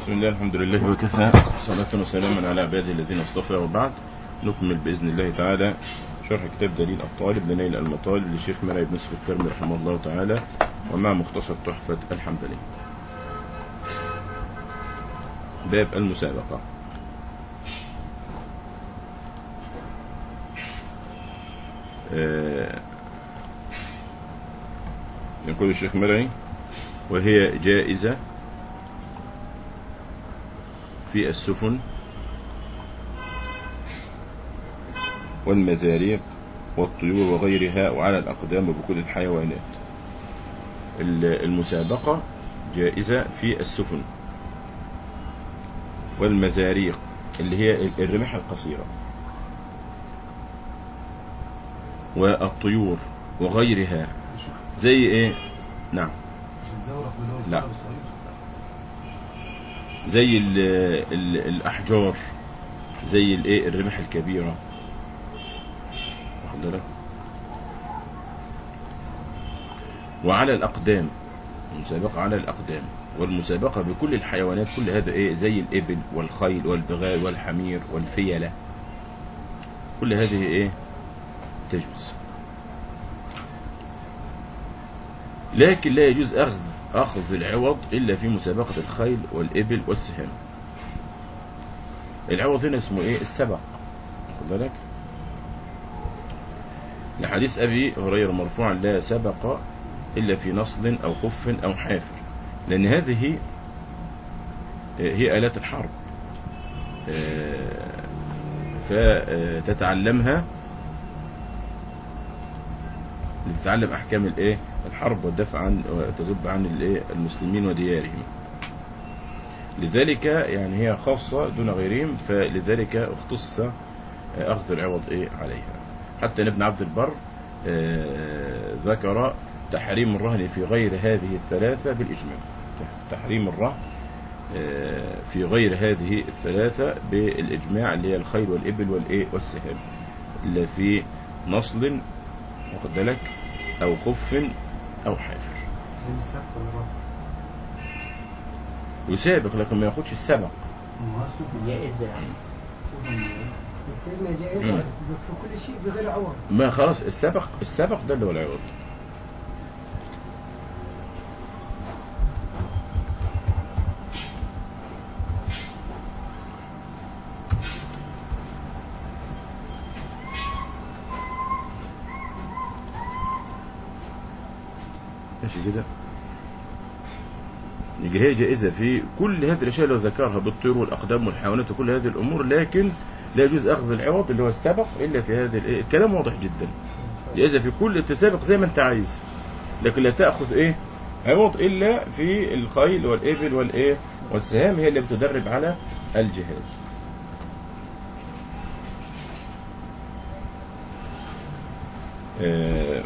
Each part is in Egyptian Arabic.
بسم الله الحمد لله وكفى صلاة وسلاما على عباده الذين اصطفى وبعد نكمل بإذن الله تعالى شرح كتاب دليل الطالب لنيل المطالب لشيخ مرعي بن نصر الكرمي رحمه الله تعالى ومع مختصر تحفة الحنبلي باب المسابقة آه، يقول الشيخ مرعي وهي جائزة في السفن والمزاريق والطيور وغيرها وعلى الأقدام وبكل الحيوانات المسابقة جائزة في السفن والمزاريق اللي هي الرماح القصيرة والطيور وغيرها زي ايه نعم لا زي ال ال الأحجار زي الايه الرماح الكبيرة واخد بالك وعلى الأقدام المسابقة على الأقدام والمسابقة بكل الحيوانات كل هذا ايه زي الإبل والخيل والبغال والحمير والفيلة كل هذه ايه تجوز لكن لا يجوز أخذ أخذ العوض إلا في مسابقة الخيل والإبل والسهام العوض هنا اسمه إيه السبق خد بالك لحديث أبي هريرة مرفوعا لا سبق إلا في نصل أو خف أو حافر لأن هذه هي آلات الحرب فتتعلمها لتتعلم أحكام الإيه الحرب والدفع عن وتذب عن الإيه المسلمين وديارهم لذلك يعني هي خاصة دون غيرهم فلذلك اختص أخذ العوض إيه عليها حتى ابن عبد البر ذكر تحريم الرهن في غير هذه الثلاثة بالإجماع تحريم الرهن في غير هذه الثلاثة بالإجماع اللي هي الخيل والإبل والإيه والسهام اللي في نصل واخد بالك أو خف أو حافر يسابق لكن ما ياخدش السبق جائزة يعني السيدنا جائزة في كل شيء بغير عوض ما خلاص السبق السبق ده اللي هو العوض ماشي كده يجي هي جائزة في كل هذه الأشياء اللي هو ذكرها بالطيور والأقدام والحيوانات وكل هذه الأمور لكن لا يجوز أخذ العوض اللي هو السبق إلا في هذه الإيه الكلام واضح جدا جائزة في كل تسابق زي ما أنت عايز لكن لا تأخذ إيه عوض إلا في الخيل والإبل والإيه والسهام هي اللي بتدرب على الجهاد آه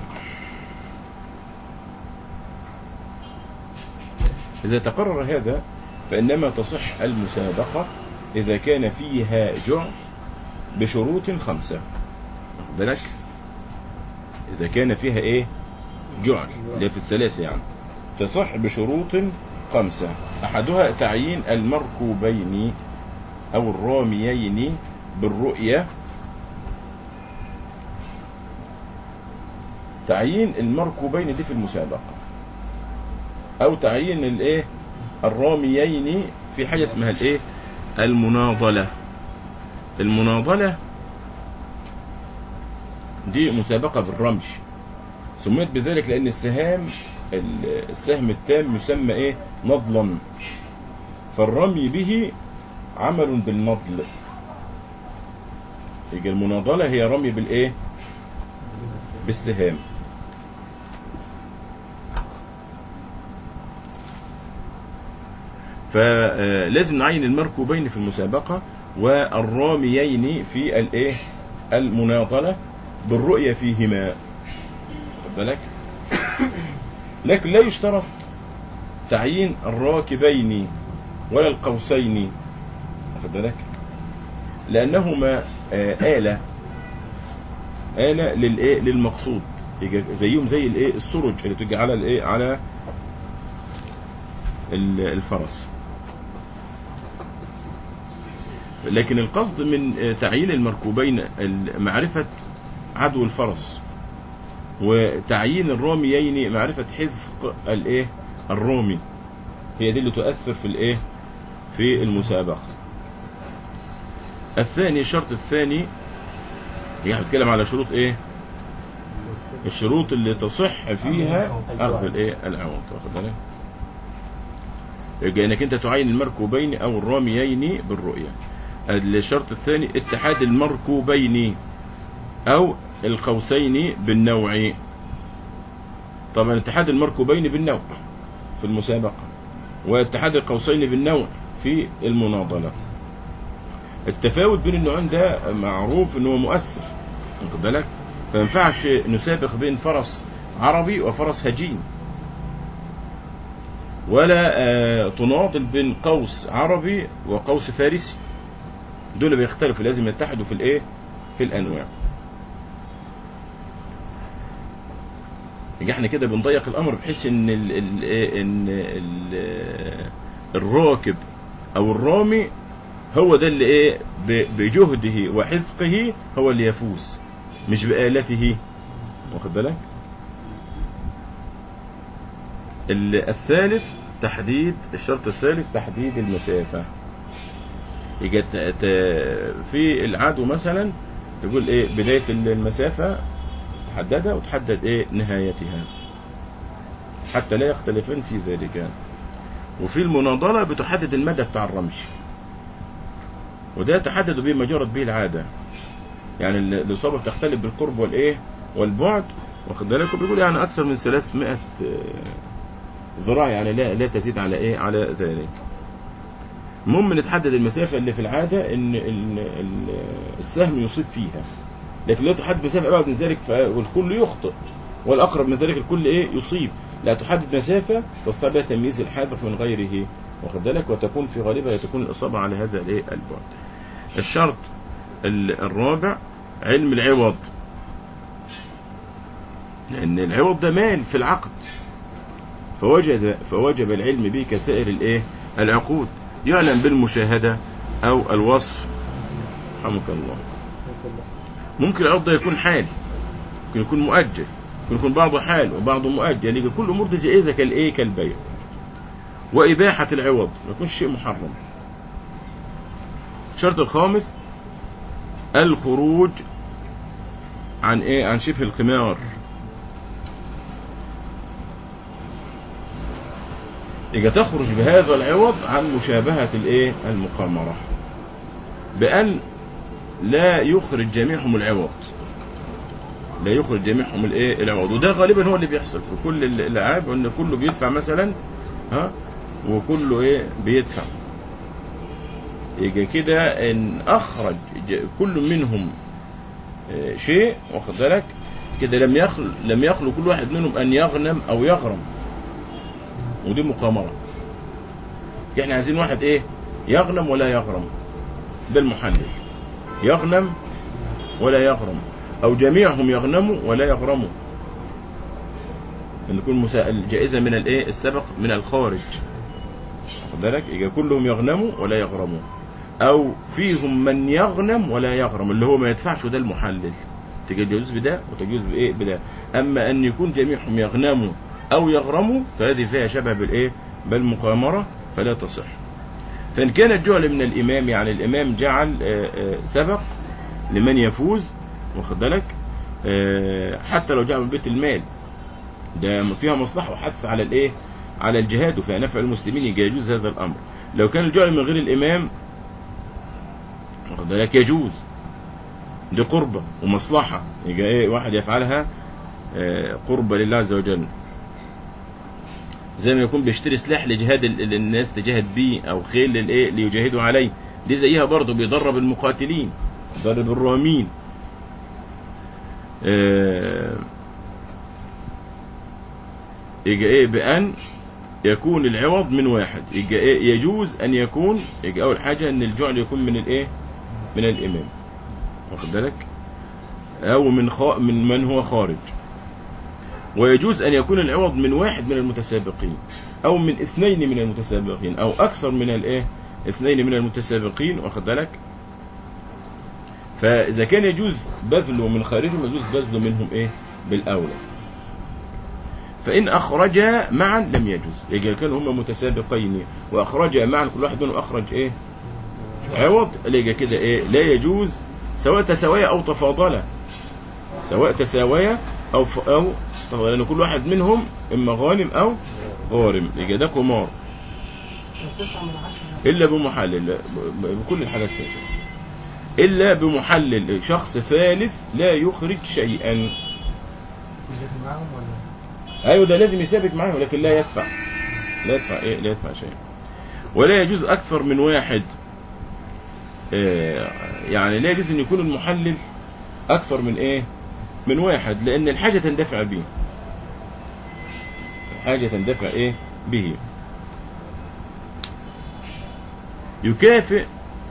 إذا تقرر هذا فإنما تصح المسابقة إذا كان فيها جعل بشروط خمسة بالك إذا كان فيها إيه جعل اللي في الثلاثة يعني تصح بشروط خمسة أحدها تعيين المركوبين أو الراميين بالرؤية تعيين المركوبين دي في المسابقة او تعيين الايه الراميين في حاجه اسمها الايه المناضله المناضله دي مسابقه بالرمش سميت بذلك لان السهام السهم التام يسمى ايه نضلا فالرمي به عمل بالنضل يجي المناضله هي رمي بالايه بالسهام فلازم نعين المركوبين في المسابقة والراميين في الايه المناضلة بالرؤية فيهما خد بالك لكن لا يشترط تعيين الراكبين ولا القوسين واخد بالك لأنهما آلة آلة للإيه للمقصود زيهم زي الإيه السرج اللي تجي على الإيه على الفرس لكن القصد من آه، تعيين المركوبين ال- معرفة عدو الفرس وتعيين الراميين معرفة حذق الايه الرامي هي دي اللي تؤثر في الايه في المسابقة الثاني الشرط الثاني يعني بتكلم على شروط ايه الشروط اللي تصح فيها اخذ الايه العوض واخد بالك يبقى انك انت تعين المركوبين او الراميين بالرؤيه الشرط الثاني اتحاد المركوبين او القوسين بالنوع طبعا اتحاد المركوبين بالنوع في المسابقه واتحاد القوسين بالنوع في المناضله التفاوت بين النوعين ده معروف ان هو مؤثر واخد بالك ما ينفعش نسابق بين فرس عربي وفرس هجين ولا آه، تناضل بين قوس عربي وقوس فارسي دول بيختلفوا لازم يتحدوا في الايه في الانواع يبقى احنا كده بنضيق الامر بحيث ان ال ال ان ال الراكب او الرامي هو ده اللي ايه ب- بجهده وحذقه هو اللي يفوز مش بآلته واخد بالك ال- الثالث تحديد الشرط الثالث تحديد المسافة يجي ت- ت- في العدو مثلا تقول ايه بداية المسافة تحددها وتحدد ايه نهايتها حتى لا يختلفان في ذلك وفي المناضلة بتحدد المدى بتاع الرمش وده تحدد به ما جرت به العادة يعني ال- الإصابة بتختلف بالقرب والإيه والبعد واخد بالك وبيقول يعني أكثر من 300 آه، ذراع يعني لا لا تزيد على إيه على ذلك المهم نتحدد المسافة اللي في العادة إن ال- ال- السهم يصيب فيها لكن لا تحدد مسافة أبعد من ذلك فالكل يخطئ والأقرب من ذلك الكل إيه يصيب لا تحدد مسافة تستطيع بها تمييز الحاذق من غيره واخد بالك وتكون في غالبها تكون الإصابة على هذا الإيه البعد الشرط ال- الرابع علم العوض لأن العوض ده مال في العقد فوجد فوجب العلم به كسائر الايه العقود يعلم بالمشاهدة أو الوصف رحمك الله ممكن العقد ده يكون حال ممكن يكون مؤجل ممكن يكون بعضه حال وبعضه مؤجل يجي كل أمور دي جائزة كالإيه كالبيع وإباحة العوض ما يكونش شيء محرم الشرط الخامس الخروج عن ايه عن شبه الخمار يبقى تخرج بهذا العوض عن مشابهة الايه المقامرة بأن لا يخرج جميعهم العوض لا يخرج جميعهم الايه العوض وده غالبا هو اللي بيحصل في كل الالعاب ان كله بيدفع مثلا ها وكله ايه بيدفع يبقى كده ان اخرج ج- كل منهم آه، شيء واخد بالك كده لم يخل لم يخلو كل واحد منهم ان يغنم او يغرم ودي مقامره احنا عايزين واحد ايه يغنم ولا يغرم ده المحلل يغنم ولا يغرم او جميعهم يغنموا ولا يغرموا ان يكون مسا- الجائزه من الايه السبق من الخارج واخد بالك يبقى كلهم يغنموا ولا يغرموا او فيهم من يغنم ولا يغرم اللي هو ما يدفعش ده المحلل تجوز بده وتجوز بايه بده اما ان يكون جميعهم يغنموا او يغرموا فهذه فيها شبه بالايه بالمقامره فلا تصح فان كان الجعل من الامام يعني الامام جعل آه، آه، سبق لمن يفوز واخد بالك آه، حتى لو جعل من بيت المال ده فيها مصلحه وحث على الايه على الجهاد وفيها نفع المسلمين يجي يجوز هذا الامر لو كان الجعل من غير الامام واخد بالك يجوز دي قربة ومصلحة يجي ايه واحد يفعلها آه، قربة لله عز وجل زي ما يكون بيشتري سلاح لجهاد ال- ال- الناس تجاهد بيه او خيل للايه ليجاهدوا عليه دي زيها برضه بيدرب المقاتلين بيدرب الرامين آه، يجي ايه بان يكون العوض من واحد يجي ايه يجوز ان يكون يجي اول حاجه ان الجعل يكون من الايه من الامام واخد بالك او من خا... من من هو خارج ويجوز ان يكون العوض من واحد من المتسابقين او من اثنين من المتسابقين او اكثر من الايه اثنين من المتسابقين واخد بالك فاذا كان يجوز بذله من خارجهم يجوز بذله منهم ايه بالاولى فان اخرجا معا لم يجوز يجي كانوا هم متسابقين واخرجا معا كل واحد منهم اخرج ايه عوض يجي كده ايه لا يجوز سواء تساويا او تفاضلا سواء تساويا او ف... او تفاضلا لان كل واحد منهم اما غانم او غارم يجي ده قمار تسعة من عشرة الا بمحلل لا، ب- ب- بكل الحالات كده الا بمحلل شخص ثالث لا يخرج شيئا يجيب معاهم ولا ايوه ده لازم يسابق معاه ولكن لا يدفع لا يدفع ايه لا يدفع شيء ولا يجوز اكثر من واحد آه، يعني لا يجوز ان يكون المحلل اكثر من ايه من واحد لان الحاجه تندفع به الحاجه تندفع ايه به يكافئ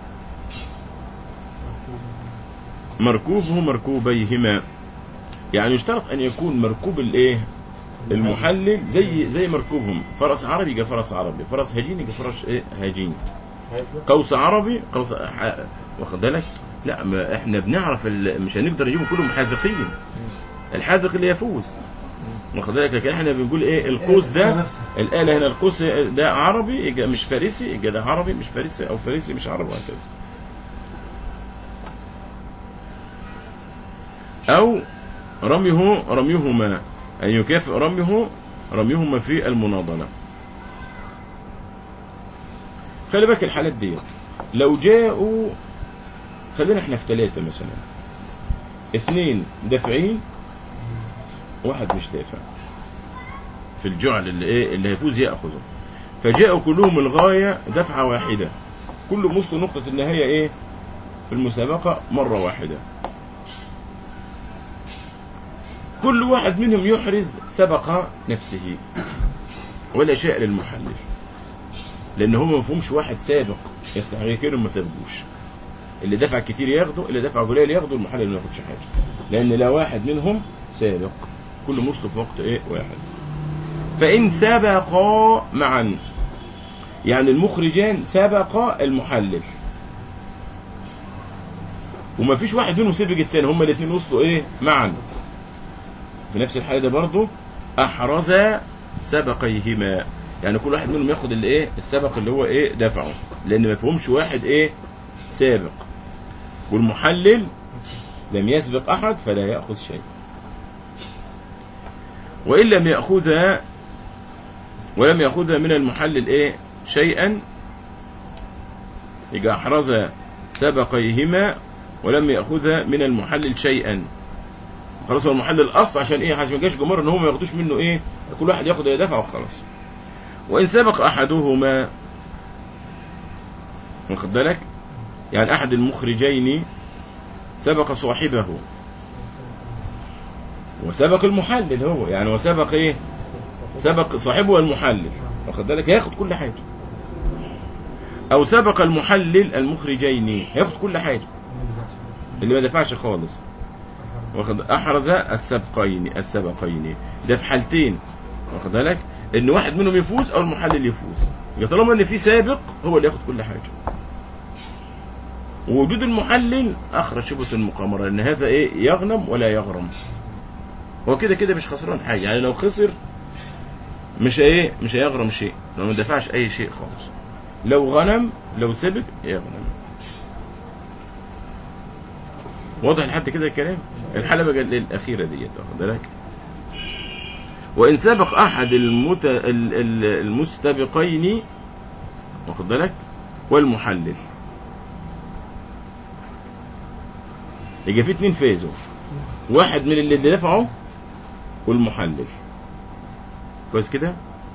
مركوبه مركوبيهما يعني يشترط ان يكون مركوب الايه المحلل زي زي مركوبهم فرس عربي يبقى فرس عربي فرس هجين يبقى فرس ايه هجين قوس عربي قوس ح- واخد بالك لا ما احنا بنعرف ال... مش هنقدر نجيبهم كلهم حاذقين الحاذق اللي يفوز واخد بالك لكن احنا بنقول ايه القوس ده نفسه. الآلة هنا القوس ده عربي يبقى مش فارسي يبقى ده عربي مش فارسي او فارسي مش عربي وهكذا أو رميه رميهما أن يكافئ رميه رميهما في المناضلة خلي بالك الحالات دي لو جاءوا خلينا احنا في ثلاثة مثلا اثنين دافعين واحد مش دافع في الجعل اللي ايه اللي هيفوز ياخذه فجاءوا كلهم الغايه دفعه واحده كل وصلوا نقطه النهايه ايه في المسابقه مره واحده كل واحد منهم يحرز سبق نفسه ولا شيء للمحلل لان هم ما فيهمش واحد سابق يستحق كده ما سابقوش اللي دفع كتير ياخده اللي دفع قليل ياخده المحلل ما ياخدش حاجه لان لا واحد منهم سابق كل وصلوا في وقت ايه واحد فان سبقا معا يعني المخرجان سبق المحلل وما فيش واحد منهم سبق التاني هما الاثنين وصلوا ايه معا في نفس الحاله ده برضه احرز سبقيهما يعني كل واحد منهم ياخد اللي ايه السبق اللي هو ايه دفعه لان ما فيهمش واحد ايه سابق والمحلل لم يسبق احد فلا ياخذ شيء وان لم ياخذها ولم ياخذها من المحلل ايه شيئا يبقى احرز سبقيهما ولم ياخذها من المحلل شيئا خلاص هو المحلل الاصل عشان ايه عشان ما يجيش جمهور ان هم ما ياخدوش منه ايه كل واحد ياخد اللي دفعه وخلاص وان سبق احدهما واخد بالك يعني احد المخرجين سبق صاحبه وسبق المحلل هو يعني وسبق ايه سبق صاحبه المحلل واخد بالك هياخد كل حاجه او سبق المحلل المخرجين هياخد كل حاجه اللي ما دفعش خالص واخد احرز السبقين السبقين ده في حالتين واخد بالك ان واحد منهم يفوز او المحلل يفوز يبقى طالما ان في سابق هو اللي ياخد كل حاجه ووجود المحلل اخرج شبهه المقامره ان هذا ايه يغنم ولا يغرم هو كده كده مش خسران حاجه يعني لو خسر مش ايه مش هيغرم شيء لو ما دفعش اي شيء خالص لو غنم لو سبق يغنم واضح لحد كده الكلام الحاله بقى الاخيره ديت واخد بالك وان سبق احد المت... ال- ال- المستبقين واخد بالك والمحلل يبقى في اتنين فازوا واحد من اللي دفعوا والمحلل كويس كده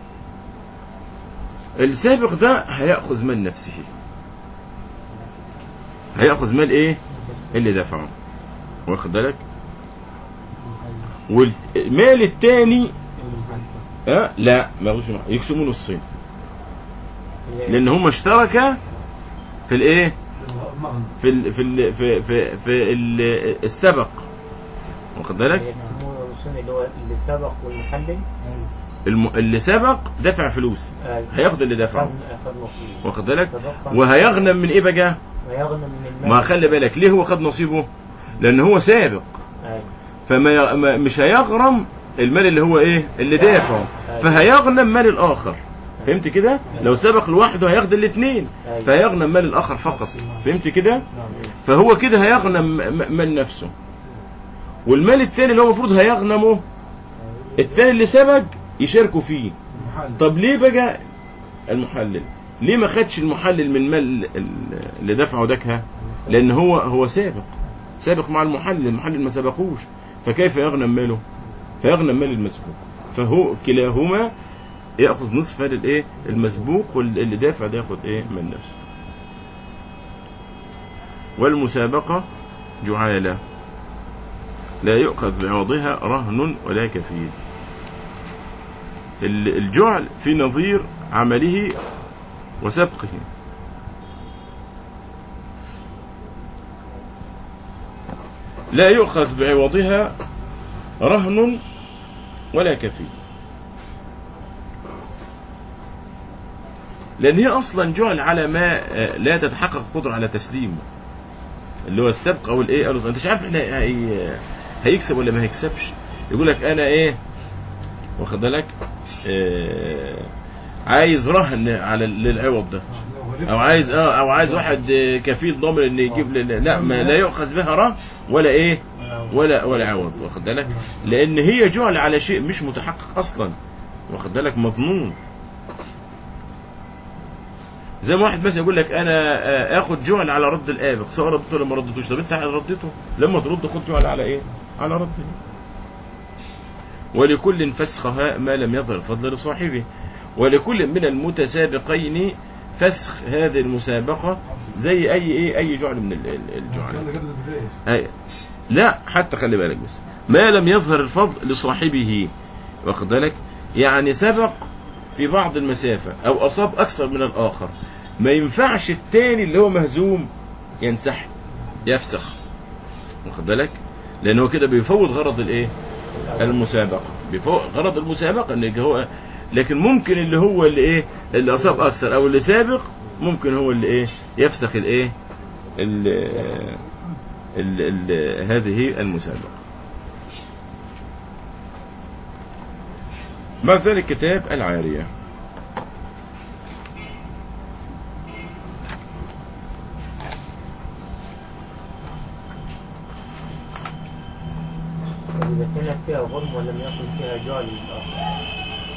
السابق ده هياخذ مال نفسه هياخذ مال ايه اللي دفعه واخد بالك والمال التاني أه؟ لا ما ياخدوش معاه. يقسموا نصين لان هم اشتركا في الايه مغنى في ال في ال في في, في ال السبق واخد بالك يقسموه نصين اللي هو اللي سبق والمحلل الم... اللي سبق دفع فلوس آه، هياخد اللي دفعه خد خد نصيب واخد بالك تبقى- وهيغنم من ايه بقى ويغنم من المال ما خلي بالك ليه هو خد نصيبه لان هو سابق أيوة. فما ي... ما- مش هيغرم المال اللي هو ايه اللي دافعه فهيغنم مال الاخر فهمت كده لو سبق لوحده هياخد الاثنين أيوة. فيغنم مال الاخر فقط فهمت كده نعم فهو كده هيغنم م- م- مال نفسه والمال التاني اللي هو المفروض هيغنمه التاني اللي سبق يشاركوا فيه المحل طب ليه بقى المحلل ليه ما خدش المحلل من مال ال- اللي دفعه دكها لان هو هو سابق سابق مع المحلل المحلل ما سبقوش فكيف يغنم ماله فيغنم مال المسبوق فهو كلاهما ياخذ نصف مال الايه المسبوق واللي دافع ده ياخذ ايه من نفسه والمسابقه جعاله لا يؤخذ بعوضها رهن ولا كفيل ال- الجعل في نظير عمله وسبقه لا يؤخذ بعوضها رهن ولا كفيل لأن هي أصلا جعل على ما آه، لا تتحقق القدرة على تسليمه اللي هو السبق أو الإيه قالوا أنت مش عارف إحنا هي هيكسب ولا ما هيكسبش يقول لك أنا إيه واخد بالك آه عايز رهن على للعوض ده او عايز اه او عايز واحد آه، كفيل ضامن ان يجيب لي لا ما لا يؤخذ بها رهن ولا ايه ولا ولا عوض واخد بالك لان هي جعل على شيء مش متحقق اصلا واخد بالك مظنون زي ما واحد مثلا يقول لك انا آه، اخد جعل على رد الابق سواء ردته ولا ما ردتوش طب انت رديته لما ترد خد جعل على ايه على رد ولكل فسخها ما لم يظهر الفضل لصاحبه ولكل من المتسابقين فسخ هذه المسابقة زي أي إيه أي جعل من ال- ال- الجعل أي لا حتى خلي بالك بس ما لم يظهر الفضل لصاحبه واخد بالك يعني سبق في بعض المسافة أو أصاب أكثر من الآخر ما ينفعش التاني اللي هو مهزوم ينسحب يفسخ واخد بالك لأنه كده بيفوت غرض الإيه المسابقة بيفوق غرض المسابقة ان هو لكن ممكن اللي هو اللي ايه اللي اصاب اكثر او اللي سابق ممكن هو اللي ايه يفسخ الايه ال ال ال هذه المسابقة بعد ذلك كتاب العارية طب إذا كانت فيها غرم ولم يكن فيها جعل للآخر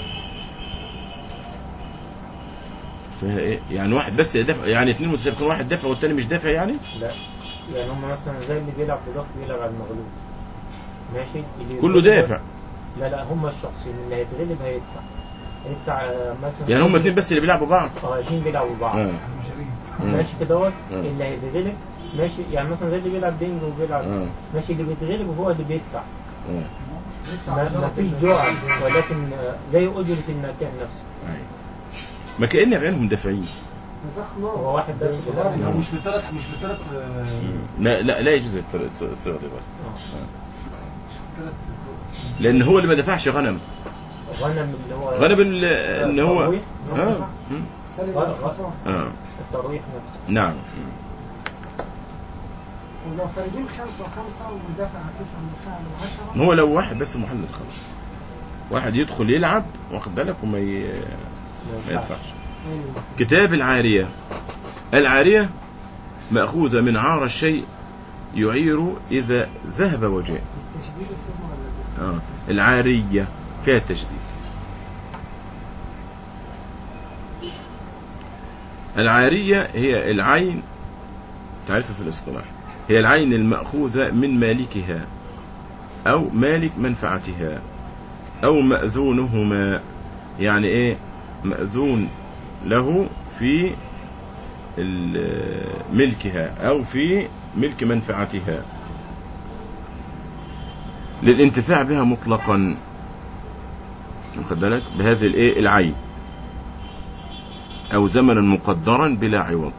فيها ايه يعني واحد بس دافع يعني اثنين متسابقين واحد دافع والتاني مش دافع يعني لا يعني هم مثلا زي اللي بيلعب في ضغط بيلعب على المغلوب ماشي اللي كله يتغلب- دافع لا لا هم الشخصين اللي هيتغلب هيدفع هيدفع آه، مثلا يعني هم اثنين بس اللي بيلعبوا بعض اه الاثنين بيلعبوا بعض آه. مم. ماشي كدهوت مم. اللي هيتغلب ماشي يعني مثلا زي اللي بيلعب بينج وبيلعب آه. ماشي اللي بيتغلب هو اللي بيدفع آه. ما ما فيش جوع ولكن آه، زي أجرة المكان نفسه أيوة. ما كأن بعينهم دافعين هو واحد بس بيلعب. مش بالثلاث مش بالثلاث لا لا لا يجوز الطر- الص- الصيغه دي بقى. آه. لان هو اللي ما دفعش غنم غنم اللي هو غنم ال- ان هو الترويح. اه مم. اه الترويح نفسه نعم ولو فارقين خمسة وخمسة والمدافع تسعة من خمسة من عشرة هو لو واحد بس محلل خلاص واحد يدخل يلعب واخد بالك وما ي... ما ما ينفعش. يدفعش كتاب العارية العارية مأخوذة من عار الشيء يعير إذا ذهب وجاء تشديد السهم ولا آه. العارية فيها تشديد العارية هي العين تعرفها في الاصطلاح هي العين المأخوذة من مالكها أو مالك منفعتها أو مأذونهما يعني إيه مأذون له في ال- ملكها أو في ملك منفعتها للانتفاع بها مطلقا واخد بالك بهذه الايه العين او زمنا مقدرا بلا عوض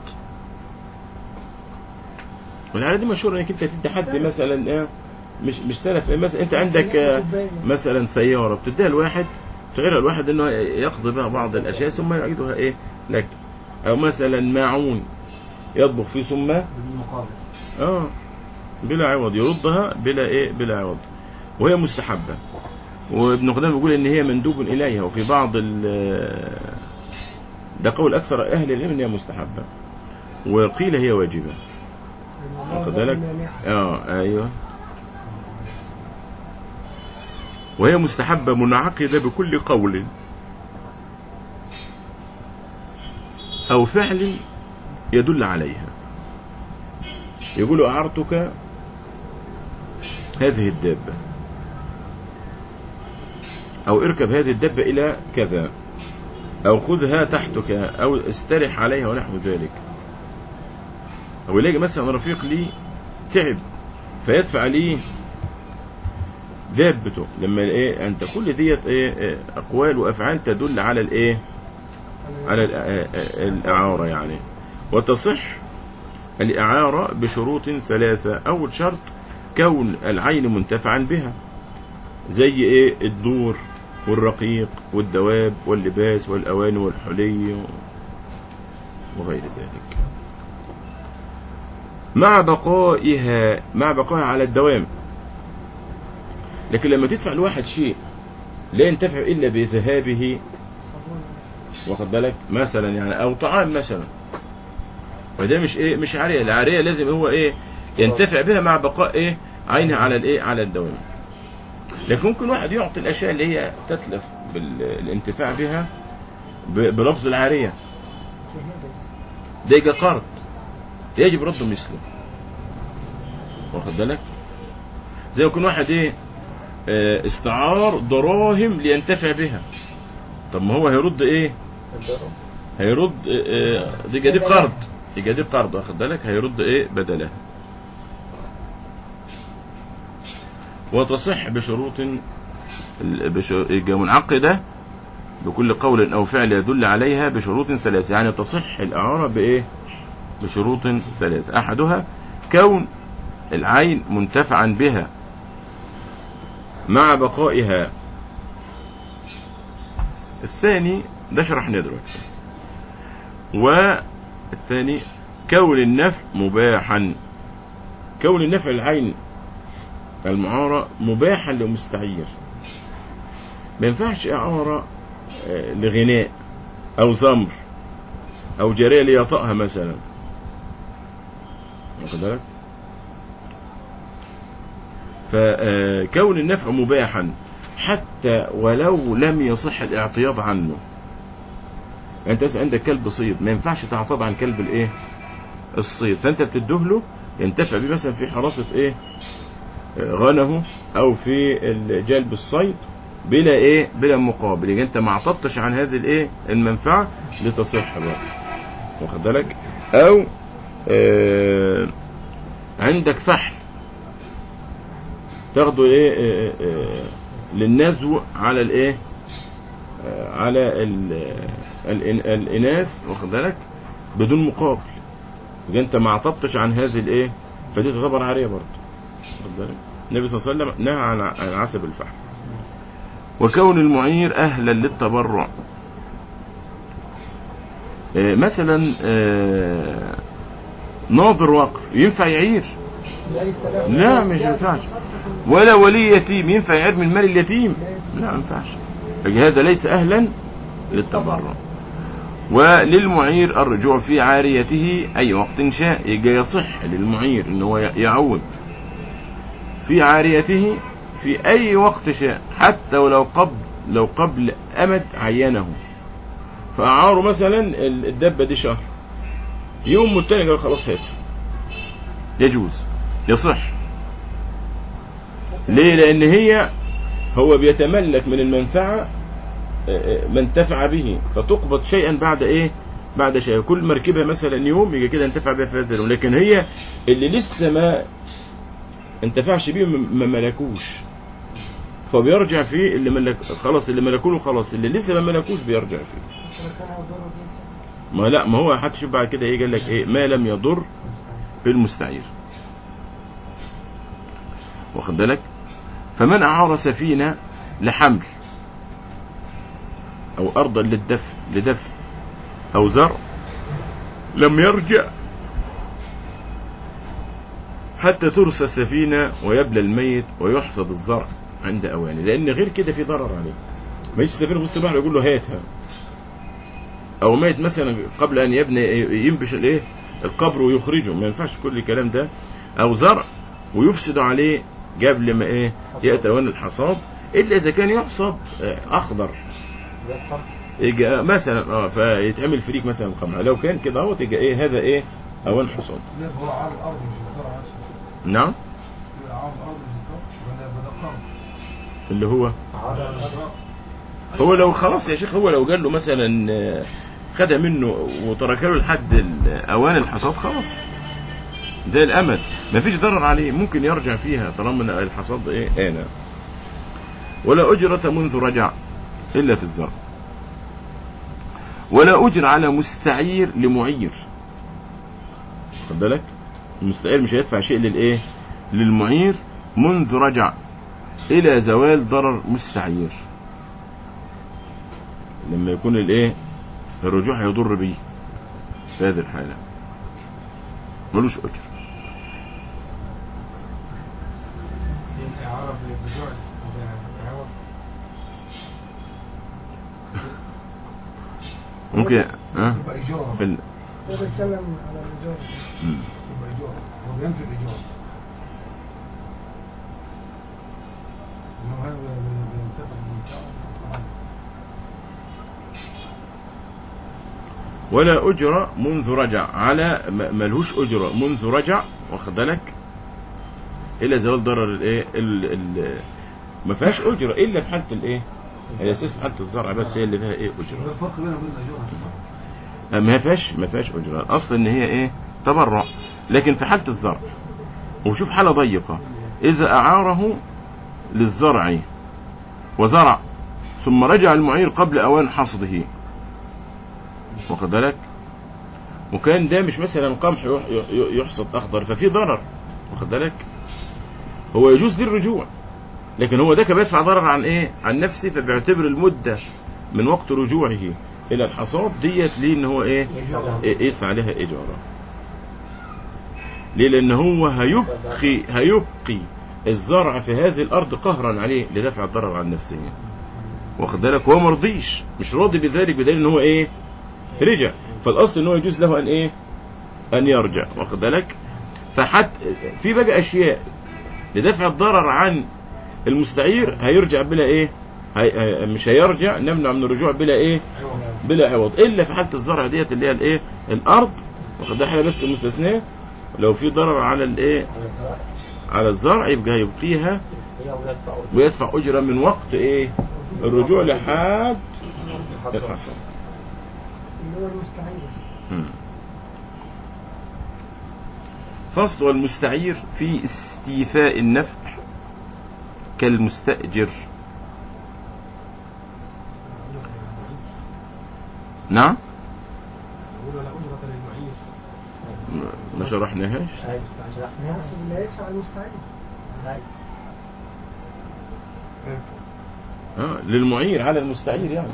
والحاله دي مشهوره انك انت تدي حد مثلا ايه مش مش سلف إيه مثلا انت عندك آه، مثلا سياره بتديها لواحد تغيرها لواحد انه يقضي بها بعض الاشياء ثم يعيدها ايه لك او مثلا ماعون يطبخ فيه ثم بالمقابل اه بلا عوض يردها بلا ايه بلا عوض وهي مستحبة وابن قدامه بيقول ان هي مندوب اليها وفي بعض ال ده قول اكثر اهل العلم ان هي مستحبة وقيل هي واجبة واخد بالك اه ايوه وهي مستحبة منعقدة بكل قول أو فعل يدل عليها يقول أعرتك هذه الدابة أو اركب هذه الدابة إلى كذا أو خذها تحتك أو استرح عليها ونحو ذلك أو يلاقي مثلا رفيق لي تعب فيدفع لي دابته لما ايه انت كل ديت ايه إيه، اقوال وافعال تدل على الايه على الإ- آه، آه، الاعاره يعني وتصح الاعاره بشروط ثلاثه اول شرط كون العين منتفعا بها زي ايه الدور والرقيق والدواب واللباس والاواني والحلي وغير ذلك مع بقائها مع بقائها على الدوام لكن لما تدفع لواحد شيء لا ينتفع الا بذهابه واخد بالك مثلا يعني او طعام مثلا فده مش ايه مش عاريه العاريه لازم هو ايه ينتفع بها مع بقاء ايه عينها على الايه على الدوام لكن ممكن واحد يعطي الاشياء اللي هي تتلف بالانتفاع بها ب- بلفظ العاريه ده يبقى قرض يجب رد مثله واخد بالك زي ما يكون واحد ايه آه، استعار دراهم لينتفع بها طب ما هو هيرد ايه الضرب هيرد آه، آه، دي جديد قرض دي جديد قرض واخد بالك هيرد ايه بدلها وتصح بشروط ال- بش- يبقى منعقدة بكل قول أو فعل يدل عليها بشروط ثلاثة يعني تصح الإعارة بإيه بشروط ثلاثة أحدها كون العين منتفعا بها مع بقائها الثاني ده شرحناه دلوقتي والثاني كون النفع مباحا كون النفع العين المعارة مباحا لمستعير ما ينفعش إعارة آه، لغناء أو زمر أو جارية ليطأها مثلا واخد بالك فكون النفع مباحا حتى ولو لم يصح الاعتياض عنه انت مثلا عندك كلب صيد ما ينفعش تعتاض عن كلب الايه الصيد فانت بتديه ينتفع بيه مثلا في حراسه ايه آه، غنمه او في ال- جلب الصيد بلا ايه بلا مقابل يعني انت ما عطبتش عن هذه الايه المنفعه لتصح بقى واخد بالك او آه عندك فحل تاخده ايه آه، آه، للنزو على الايه آه، على ال- الإن- الاناث واخد بالك بدون مقابل يبقى انت ما عطبتش عن هذه الايه فدي تعتبر عاريه برضه واخد بالك النبي صلى الله عليه وسلم نهى عن عن عسب الفحل وكون المعير اهلا للتبرع آه، مثلا آه، ناظر وقف ينفع يعير ليس له لا، مش جائز ينفعش. تصرف ولا ولي يتيم ينفع يعير من مال اليتيم لا ما ينفعش يبقى هذا ليس اهلا للتبرع وللمعير الرجوع في عاريته اي وقت شاء يبقى يصح للمعير ان هو يعوض في عاريته في اي وقت شاء حتى ولو قبل لو قبل امد عينه فاعاره مثلا الدبه دي شهر يوم والتاني قال خلاص هات يجوز يصح ليه لان هي هو بيتملك من المنفعه آه، آه، ما انتفع به فتقبض شيئا بعد ايه بعد شيء كل مركبها مثلا يوم يجي كده انتفع بها في هذا اليوم لكن هي اللي لسه ما انتفعش بيه ما ما ملكوش فبيرجع فيه اللي ملك خلاص اللي ملكوه له خلاص اللي لسه ما ملكوش بيرجع فيه كان هو دوره جنسي ما لا ما هو حتى شوف بعد كده ايه قال لك ايه ما لم يضر بالمستعير واخد بالك فمن أعار سفينة لحمل أو أرضا للدفع لدفع أو زرع لم يرجع حتى ترسى السفينة ويبلى الميت ويحصد الزرع عند أوانه لأن غير كده في ضرر عليه ما يجي السفينة في وسط البحر يقول له هاتها أو ميت مثلا قبل أن يبني ينبش الإيه القبر ويخرجه ما ينفعش كل الكلام ده أو زرع ويفسد عليه قبل ما إيه يأتي أوان الحصاد إلا إذا كان يحصد آه، أخضر زي الخمر يجي مثلا اه فيتعمل فريك مثلا قمع لو كان كده اهوت يبقى ايه هذا ايه اوان حصاد لا هو عام الارض مش الزرع نفسه نعم يبقى عام الارض مش الزرع يبقى ده بدا قرض اللي هو عرض الزرع هو لو خلاص يا شيخ هو لو قال له مثلا آه، خدها منه وترك له لحد ال- اوان الحصاد خلاص ده الامل مفيش ضرر عليه ممكن يرجع فيها طالما إن الحصاد ايه انا ولا اجرة منذ رجع الا في الزرع ولا اجر على مستعير لمعير خد بالك المستعير مش هيدفع شيء للايه للمعير منذ رجع الى زوال ضرر مستعير لما يكون الايه الرجوع هيضر بيه في هذه الحالة ملوش أجر دي الاعاره بالرجوع بعوض ممكن ها يبقى ايجار في ال... هو بيتكلم على الرجال مم. يبقى ايجار هو بينفي الايجار انه هذا بينتفع بالمتاع ولا أجرة منذ رجع على م- ملهوش أجرة منذ رجع واخد بالك إلى زوال ضرر الإيه ال... ال... ما فيهاش أجرة إلا في حالة الإيه الأساس في حالة الزرع بس هي اللي فيها إيه ده أجرة الفرق بينه وبين الايجار ما فيهاش ما فيهاش أجرة الأصل إن هي إيه تبرع لكن في حالة الزرع وشوف حالة ضيقة إذا أعاره للزرع وزرع ثم رجع المعير قبل أوان حصده واخد بالك وكان ده مش مثلا قمح يح- يح- يحصد أخضر ففي ضرر واخد بالك هو يجوز ليه الرجوع لكن هو ده كان بيدفع ضرر عن ايه عن نفسه فبيعتبر المدة من وقت رجوعه الى الحصاد ديت ليه ان هو ايه يجوز. إيه- يدفع عليها اجاره ليه لان هو هيبقي هيبقي الزرع في هذه الارض قهرا عليه لدفع الضرر عن نفسه واخد بالك هو مرضيش مش راضي بذلك بدليل ان هو ايه رجع فالاصل ان هو يجوز له ان ايه ان يرجع واخد بالك فحتى في بقى اشياء لدفع الضرر عن المستعير هيرجع بلا ايه هي هي- مش هيرجع نمنع من الرجوع بلا ايه بلا عوض الا في حاله الزرع ديت اللي هي الايه الارض واخد ده حاله بس مستثناه لو في ضرر على الايه على الزرع على الزرع يبقى هيبقيها هي أولاد فأولاد ويدفع اجره من وقت ايه الرجوع لحد الحصاد الحصاد اللي هو المستعير مم. فصل والمستعير في استيفاء النفع كالمستأجر نعم يقول لا اجره للمعيش م- ما شرحناهاش أيوة. شرحناها. يقصد اللي هيدفع المستعير أيوة. آه للمعير على المستعير يعني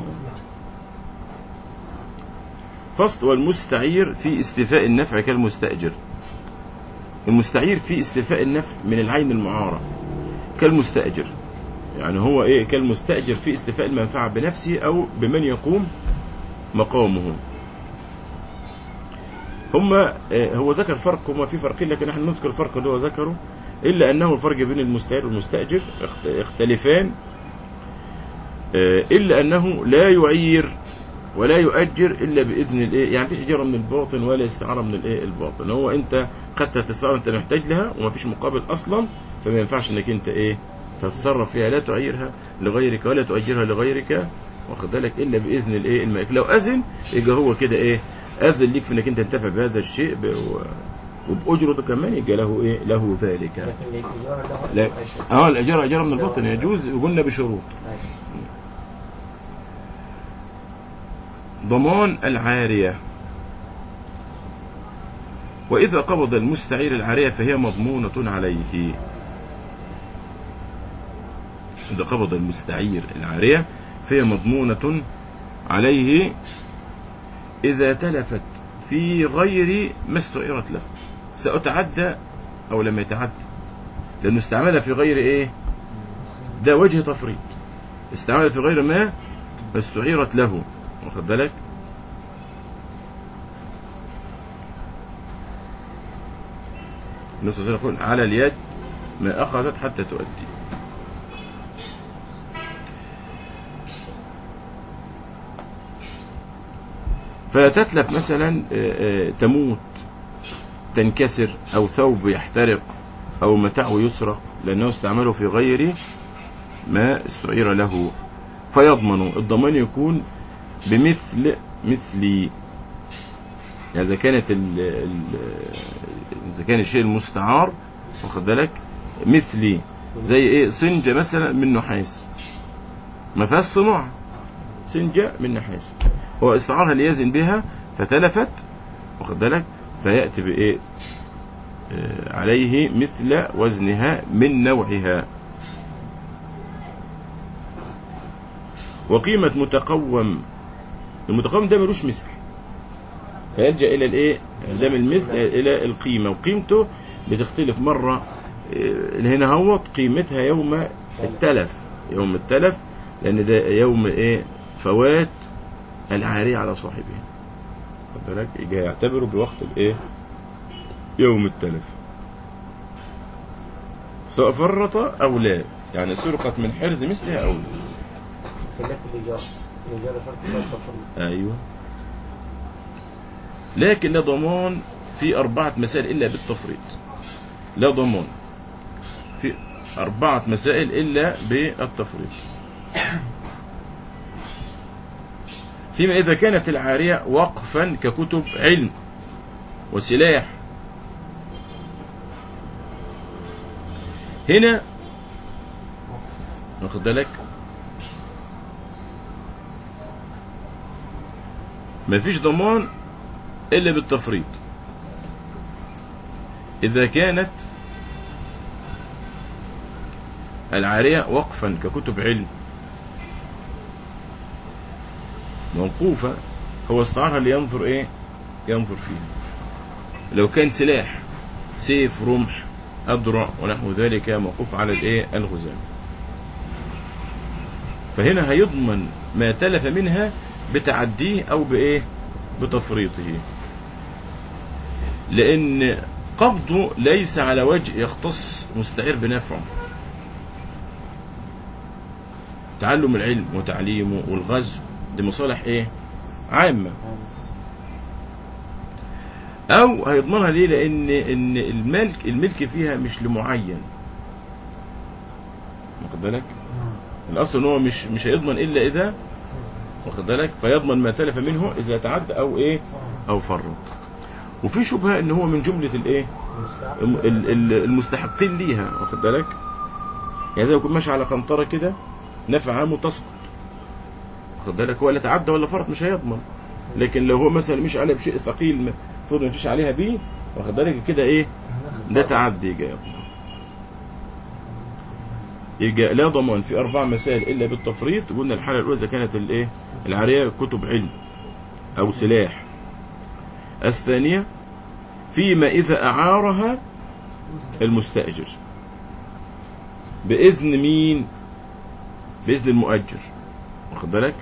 فصل والمستعير في استيفاء النفع كالمستأجر المستعير في استيفاء النفع من العين المعارة كالمستأجر يعني هو ايه كالمستأجر في استيفاء المنفعة بنفسه او بمن يقوم مقامه هما آه، هو ذكر فرق هما في فرقين لكن احنا نذكر الفرق اللي هو ذكره الا انه الفرق بين المستعير والمستأجر اخت- اختلفان آه، إلا أنه لا يعير ولا يؤجر إلا بإذن الإيه يعني مفيش إجارة من الباطن ولا استعارة من الإيه الباطن هو أنت خدتها تستعار أنت محتاج لها ومفيش مقابل أصلا فما ينفعش إنك أنت إيه تتصرف فيها لا تعيرها لغيرك ولا تؤجرها لغيرك واخد بالك إلا بإذن الإيه الملك لو أذن يبقى هو كده إيه أذن ليك في إنك أنت تنتفع بهذا الشيء ب... و... وبأجرته كمان يبقى له إيه له ذلك لكن الإيجار له لا مؤشر. اه الإجارة إجارة من الباطن يجوز وقلنا بشروط أيوة. ضمان العارية وإذا قبض المستعير العارية فهي مضمونة عليه إذا قبض المستعير العارية فهي مضمونة عليه إذا تلفت في غير ما استعيرت له سأتعدى او لم يتعدى لانه استعملها في غير ايه ده وجه تفريط استعملها في غير ما فاستعيرت له واخد بالك النبي صلى الله عليه وسلم يقول على اليد ما أخذت حتى تؤدي فتتلف مثلا آه، آه، تموت تنكسر أو ثوب يحترق أو متاع يسرق لأنه استعمله في غير ما استعير له فيضمن الضمان يكون بمثل مثلي يعني إذا كانت ال ال إذا كان الشيء المستعار واخد بالك مثلي زي إيه سنجة مثلا من نحاس ما فيهاش صناعة سنجة من نحاس هو استعارها ليزن بها فتلفت واخد بالك فيأتي بإيه آه، عليه مثل وزنها من نوعها وقيمة متقوم المتقوم ده ملوش مثل فيلجأ إلى الإيه؟ دام المثل إلى القيمة وقيمته بتختلف مرة آه، هنا هوت قيمتها يوم التلف يوم التلف لأن ده يوم إيه؟ فوات العارية على صاحبه خد بالك يجي يعتبره بوقت الإيه؟ يوم التلف سواء فرط أو لا يعني سرقت من حرز مثلها أو لا خلاف الإيجار الإيجار شرط لا تفريط أيوه لكن لا ضمان في أربعة مسائل إلا بالتفريط لا ضمان في أربعة مسائل إلا بالتفريط فيما إذا كانت العارية وقفا ككتب علم وسلاح هنا واخد بالك مفيش ضمان إلا بالتفريط إذا كانت العارية وقفا ككتب علم موقوفة هو استعارها لينظر إيه ينظر فيها لو كان سلاح سيف رمح أدرع ونحو ذلك موقوف على الإيه الغزال فهنا هيضمن ما تلف منها بتعديه أو بإيه بتفريطه لأن قبضه ليس على وجه يختص مستعير بنفعه تعلم العلم وتعليمه والغزو دي مصالح ايه عامة او هيضمنها ليه لان ان الملك الملك فيها مش لمعين واخد بالك الاصل ان هو مش مش هيضمن الا اذا واخد بالك فيضمن ما تلف منه اذا تعدى او ايه او فرط وفي شبهه ان هو من جمله الايه الم- ال- ال- المستحقين ليها واخد بالك يعني زي ما يكون ماشي على قنطره كده نفع عام تسقط واخد بالك هو لا تعدى ولا فرط مش هيضمن لكن لو هو مثلا مش عليه بشيء ثقيل ما- المفروض ما يمشيش عليها بيه واخد بالك كده ايه ده تعدي يجي يضمن يبقى لا ضمان في اربع مسائل الا بالتفريط قلنا الحاله الاولى اذا كانت الايه العاريه كتب علم او سلاح الثانيه فيما اذا اعارها المستاجر باذن مين باذن المؤجر واخد بالك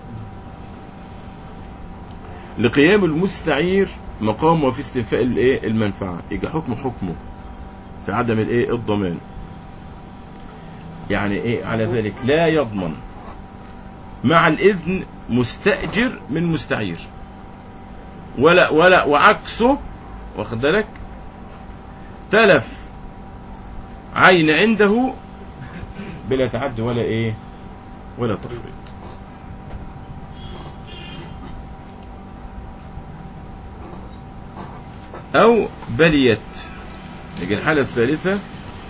لقيام المستعير مقامه في استنفاء الايه المنفعه يبقى حكم حكمه في عدم الايه الضمان يعني ايه على ذلك لا يضمن مع الاذن مستاجر من مستعير ولا ولا وعكسه واخد بالك تلف عين عنده بلا تعدي ولا ايه ولا تفريط او بليت يجي الحاله الثالثه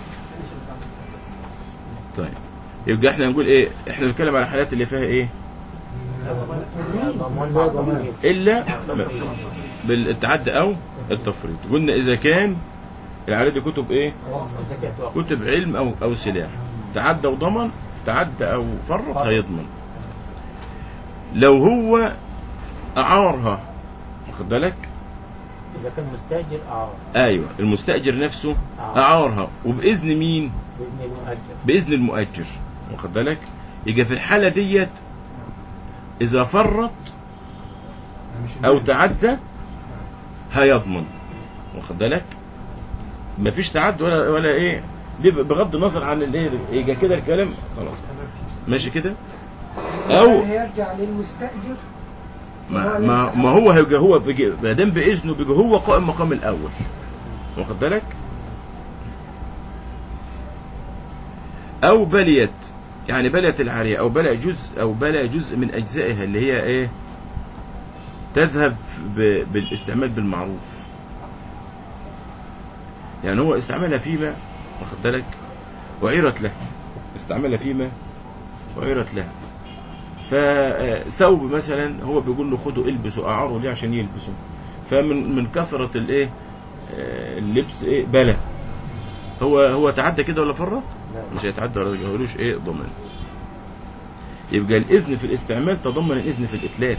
طيب يبقى احنا نقول ايه احنا بنتكلم على الحالات اللي فيها ايه ضمان مع تفريط الا تفريط. بالتعدي او التفريط قلنا اذا كان العلاج دي كتب ايه إذا كانت واقفة. كتب علم او او سلاح تعدى وضمن تعدى او فرط هيضمن لو هو اعارها واخد بالك إذا كان مستأجر أعار ايوه المستاجر نفسه أعار. اعارها وباذن مين بإذن المؤجر باذن المؤجر واخد بالك يجي في الحاله ديت اذا فرط مش او المال. تعدى هيضمن واخد بالك مفيش تعدي ولا ولا ايه دي بغض النظر عن الايه يجي كده الكلام خلاص ماشي كده او هيرجع للمستأجر ما ما, ما هو هيبقى هو بيجي ما دام باذنه بيجي هو قائم مقام الاول واخد بالك او بليت يعني بليت العاريه او بلى جزء او بلى جزء من اجزائها اللي هي ايه تذهب ب- بالاستعمال بالمعروف يعني هو استعملها فيما واخد بالك وعيرت له استعملها فيما وعيرت له فثوب مثلا هو بيقول له خده البسه اعاره ليه عشان يلبسه فمن من كثرة الايه آه، اللبس ايه بلى هو هو تعدى كده ولا فرط لا مش هيتعدى ولا يقولوش ايه ضمان يبقى الاذن في الاستعمال تضمن الاذن في الاتلاف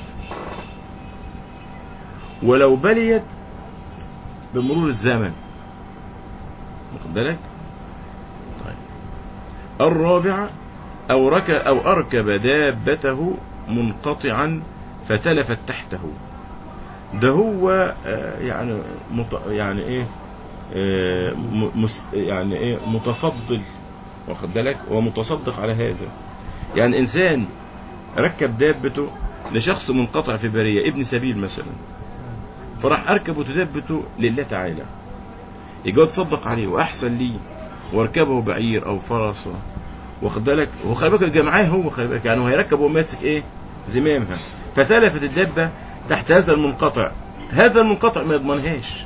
ولو بليت بمرور الزمن واخد بالك طيب الرابعة أو ركب أو أركب دابته منقطعا فتلفت تحته ده هو آه، يعني مت يعني ايه آه، م- مس يعني ايه متفضل واخد بالك ومتصدق على هذا يعني انسان ركب دابته لشخص منقطع في بريه ابن سبيل مثلا فراح اركب دابته لله تعالى يجي تصدق عليه واحسن لي واركبه بعير او فرس واخد بالك وخلي بالك يبقى معاه هو خلي بالك يعني هو هيركب وهو ماسك ايه زمامها فتلفت الدابه تحت هذا المنقطع هذا المنقطع ما يضمنهاش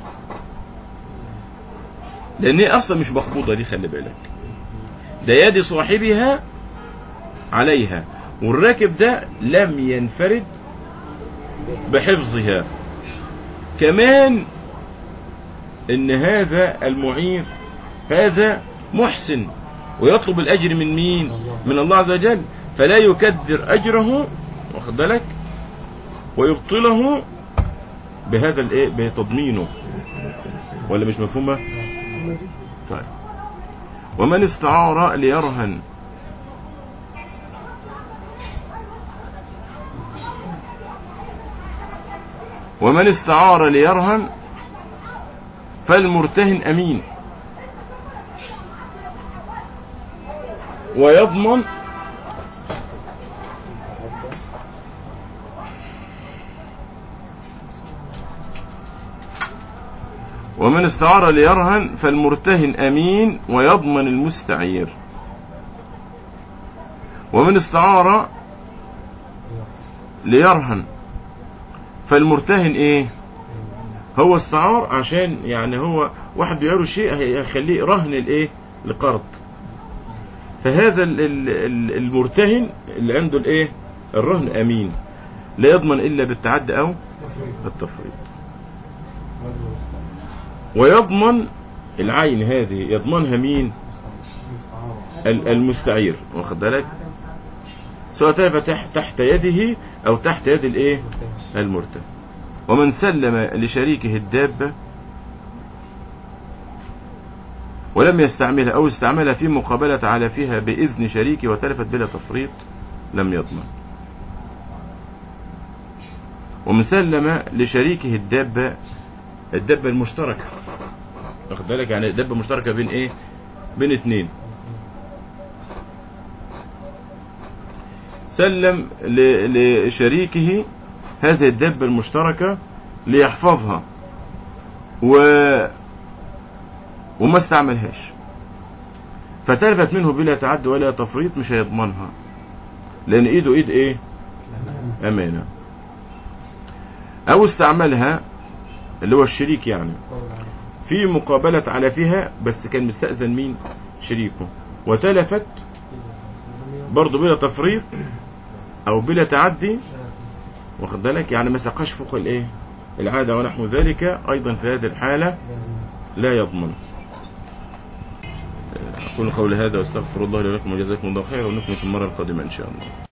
لان هي اصلا مش مخبوطه دي خلي بالك ده يد صاحبها عليها والراكب ده لم ينفرد بحفظها كمان ان هذا المعير هذا محسن ويطلب الاجر من مين من الله عز وجل فلا يكدر اجره واخد بالك ويبطله بهذا الايه بتضمينه ولا مش مفهومه طيب ومن استعار ليرهن ومن استعار ليرهن فالمرتهن أمين ويضمن ومن استعار ليرهن فالمرتهن أمين ويضمن المستعير ومن استعار ليرهن فالمرتهن ايه هو استعار عشان يعني هو واحد بيعيره شيء هيخليه رهن الايه لقرض فهذا ال- ال- ال- المرتهن اللي عنده الايه الرهن امين لا يضمن الا بالتعدي او التفريط ويضمن العين هذه يضمنها مين ال- المستعير واخد بالك سواء تلف تحت تحت يده او تحت يد الايه المرتهن ومن سلم لشريكه الدابة ولم يستعملها أو استعملها في مقابلة على فيها بإذن شريكه وتلفت بلا تفريط لم يضمن ومن سلم لشريكه الدابة الدابة المشتركة واخد بالك يعني دابة مشتركة بين ايه بين اتنين سلم ل- لشريكه هذه الدابة المشتركة ليحفظها و وما استعملهاش فتلفت منه بلا تعد ولا تفريط مش هيضمنها لان ايده ايد ايه امانة او استعملها اللي هو الشريك يعني في مقابلة على فيها بس كان مستأذن مين شريكه وتلفت برضه بلا تفريط او بلا تعدي واخد بالك يعني ما سقاش فوق الايه العاده ونحو ذلك ايضا في هذه الحاله لا يضمن اقول قولي هذا واستغفر الله لي ولكم وجزاكم الله خيرا ونكمل في المره القادمه ان شاء الله